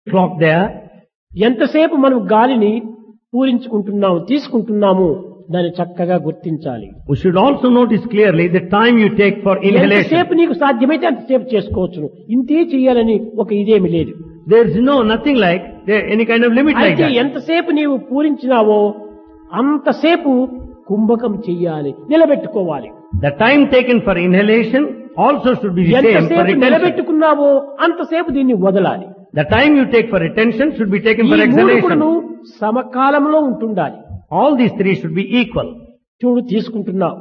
clock there. ఎంతసేపు మనం గాలిని పూరించుకుంటున్నాము తీసుకుంటున్నాము దాన్ని చక్కగా గుర్తించాలి We should also notice clearly the time you take for inhalation. ఎంతసేపు నీకు సాధ్యమైతే అంతసేపు చేసుకోవచ్చును ఇంతే చేయాలని ఒక ఇదేమి లేదు There is no, nothing like, there, any kind of limit like అయితే that. ఎంతసేపు నీవు పూరించినావో అంతసేపు కుంభకం చెయ్యాలి నిలబెట్టుకోవాలి The time taken for inhalation also should be the same for ఎంతసేపు retention. నిలబెట్టుకున్నావో అంతసేపు దీన్ని వదలాలి The time you take for retention should be taken ఈ for మూడు కూడాను exhalation. సమకాలంలో ఉంటుండాలి All these three should be equal. చూడు తీసుకుంటున్నావు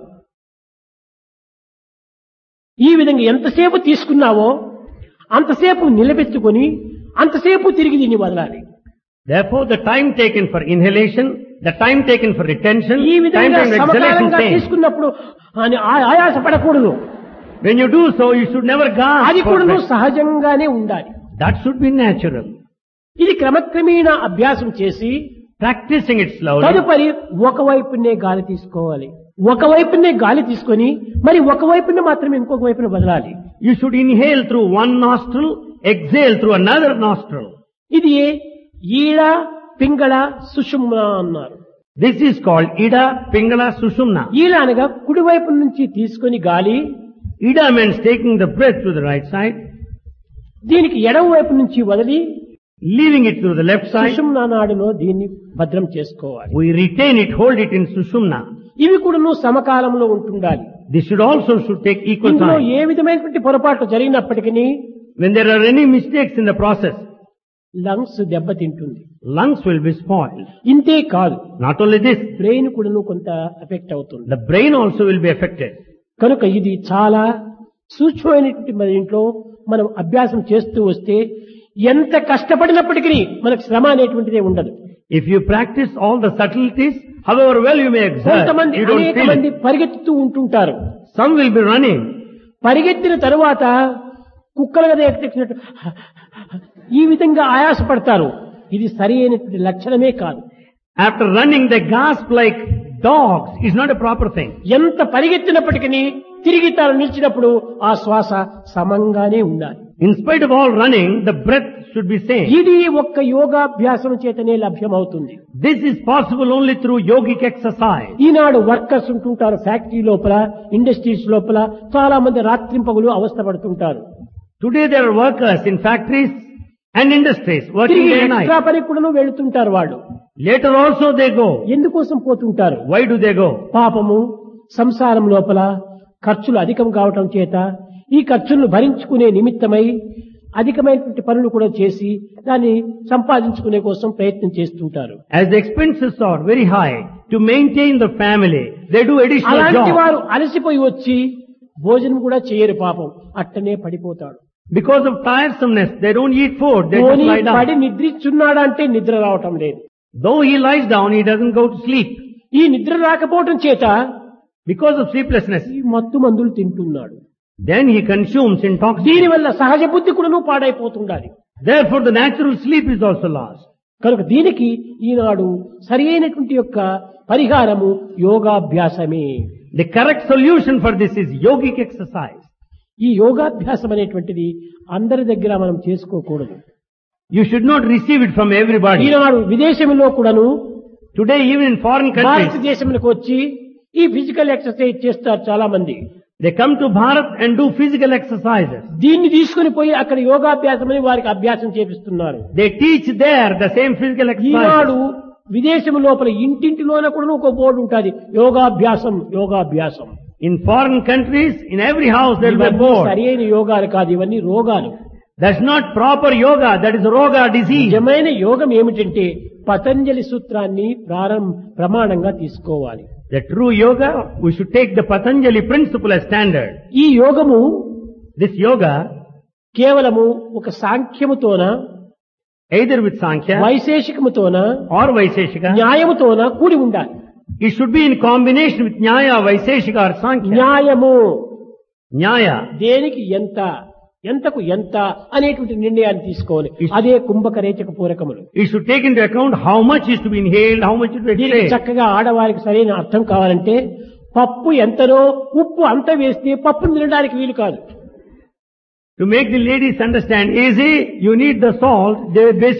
ఈ విధంగా ఎంతసేపు తీసుకున్నావో అంతసేపు నిలబెట్టుకొని అంతసేపు తిరిగి దీన్ని వదలాలి Therefore, the time taken for inhalation, the time taken for retention, ఈ time విధంగా taken for exhalation సమకాలంగా same. తీసుకున్నప్పుడు అని ఆ- ఆయాసపడకూడదు When you do so, you should never gasp అది for కూడా breath. సహజంగానే ఉండాలి That should be natural. ఇది క్రమక్రమేణా అభ్యాసం చేసి Practicing it slowly. తదుపరి ఒకవైపునే గాలి తీసుకోవాలి ఒకవైపునే గాలి తీసుకొని మరి ఒకవైపునే మాత్రమే ఇంకొక వైపున వదలాలి You should inhale through one nostril, exhale through another nostril. ఇది ఈడ పింగళ సుషుమ్న అన్నారు This is called Ida Pingala Sushumna. ఈడ అనగా కుడివైపు నుంచి తీసుకొని గాలి Ida means taking the breath to the right side, దీనికి ఎడమ వైపు నుంచి వదిలి leaving it to the left side. సుషుమ్న నాడులో దీన్ని భద్రం చేసుకోవాలి We retain it, hold it in Sushumna. ఇవి కూడాను సమకాలంలో ఉంటుండాలి This should also should take equal ఇందులో time. ఏ విధమైనటువంటి పొరపాట్లు జరిగినప్పటికీ When there are any mistakes in the process, lungs దెబ్బతింటుంది lungs will be spoiled. ఇంతే కాదు Not only this, బ్రెయిన్ కూడాను కొంత ఎఫెక్ట్ అవుతుంది the brain also will be affected. కనుక ఇది చాలా సూక్ష్మమైనటువంటి మన ఇంట్లో మనం అభ్యాసం చేస్తూ వస్తే ఎంత కష్టపడినప్పటికీ మనకు శ్రమ అనేటువంటిదే ఉండదు If you practice all the subtleties, however well you may exert, కొంతమంది you don't అనేక feel మంది it. పరిగెత్తుతూ ఉంటుంటారు Some will be running. పరిగెత్తిన తరువాత కుక్కలు కదా ఎక్కినట్టు ఈ విధంగా ఆయాసపడతారు ఇది సరి అయినటువంటి లక్షణమే కాదు After running, they gasp like dogs. It's not a proper thing. ఎంత పరిగెత్తినప్పటికీ తిరిగి తాను నిలిచినప్పుడు ఆ శ్వాస సమంగానే ఉండాలి In spite of all running, the breath should be same. ఇది ఒక్క యోగాభ్యాసం చేతనే లభ్యమవుతుంది This is possible only through yogic exercise. ఈనాడు వర్కర్స్ ఉంటుంటారు ఫ్యాక్టరీ లోపల ఇండస్ట్రీస్ లోపల చాలా మంది రాత్రింపగులు అవస్థ పడుతుంటారు Today there are workers in factories and industries working తిరిగి day and ఎక్స్ట్రా night. పని కూడా వెళుతుంటారు వాళ్ళు Later also they go. ఎందుకోసం పోతుంటారు Why do they go? పాపము సంసారం లోపల ఖర్చులు అధికం కావటం చేత ఈ ఖర్చులను భరించుకునే నిమిత్తమై అధికమైనటువంటి పనులు కూడా చేసి దాన్ని సంపాదించుకునే కోసం ప్రయత్నం చేస్తుంటారు As the expenses are very high to maintain the family, they do additional అలాంటి jobs. వారు అలసిపోయి వచ్చి భోజనం కూడా చేయరు పాపం అట్టనే పడిపోతాడు Because of tiresomeness, they don't eat food, they just పోనీ lie పడి down. నిద్రిస్తున్నాడా అంటే నిద్ర రావటం లేదు Though he lies down, he doesn't go to sleep. ఈ నిద్ర రాకపోవటం చేత Because of sleeplessness, ఈ మత్తు మందులు తింటున్నాడు then he consumes intoxicants. దీనివల్ల సహజ బుద్ధి కూడాను పాడైపోతుండాలి Therefore the natural sleep is also lost. కనుక దీనికి ఈనాడు సరి అయినటువంటి యొక్క పరిహారము యోగాభ్యాసమే The correct solution for this is yogic exercise. ఈ యోగాభ్యాసం అనేటువంటిది అందరి దగ్గర మనం చేసుకోకూడదు You should not receive it from everybody. ఈనాడు విదేశంలో కూడాను Today even in foreign countries, భారతదేశంలోకి వచ్చి ఈ ఫిజికల్ ఎక్సర్సైజ్ చేస్తారు చాలా మంది they come to Bharat and do physical exercises. దీన్ని తీసుకుని పోయి అక్కడ యోగాభ్యాసం అని వారికి అభ్యాసం చేపిస్తున్నారు They teach there the same physical Eenadu exercises. విదేశం లోపల ఇంటింటిలోన కూడా ఒక బోర్డు ఉంటుంది యోగాభ్యాసం యోగాభ్యాసం In foreign countries, in every house there will be a ఇవన్నీ board. సరైన యోగాలు కాదు ఇవన్నీ రోగాలు That's not proper yoga, that is roga disease. నిజమైన యోగం ఏమిటంటే పతంజలి సూత్రాన్ని ప్రారం ప్రమాణంగా తీసుకోవాలి The true yoga, we should take the Patanjali principle as standard. ఈ యోగము This yoga, కేవలము ఒక సాంఖ్యముతోన either with Sankhya వైశేషికముతోన or Vaiseshika, న్యాయముతోన కూడి ఉండాలి it should be in combination with Nyaya, Vaiseshika or Sankhya. న్యాయము Nyaya. దేనికి ఎంత ఎంతకు ఎంత అనేటువంటి నిర్ణయాన్ని తీసుకోవాలి అదే కుంభక రేచక పూరకములు It should take into account how much is to be inhaled, how much is to be దీనికి exhaled. చక్కగా ఆడవారికి సరైన అర్థం కావాలంటే పప్పు ఎంతనో ఉప్పు అంత వేస్తే పప్పు తినడానికి వీలు కాదు To make the ladies understand easy, you need the salt, they basic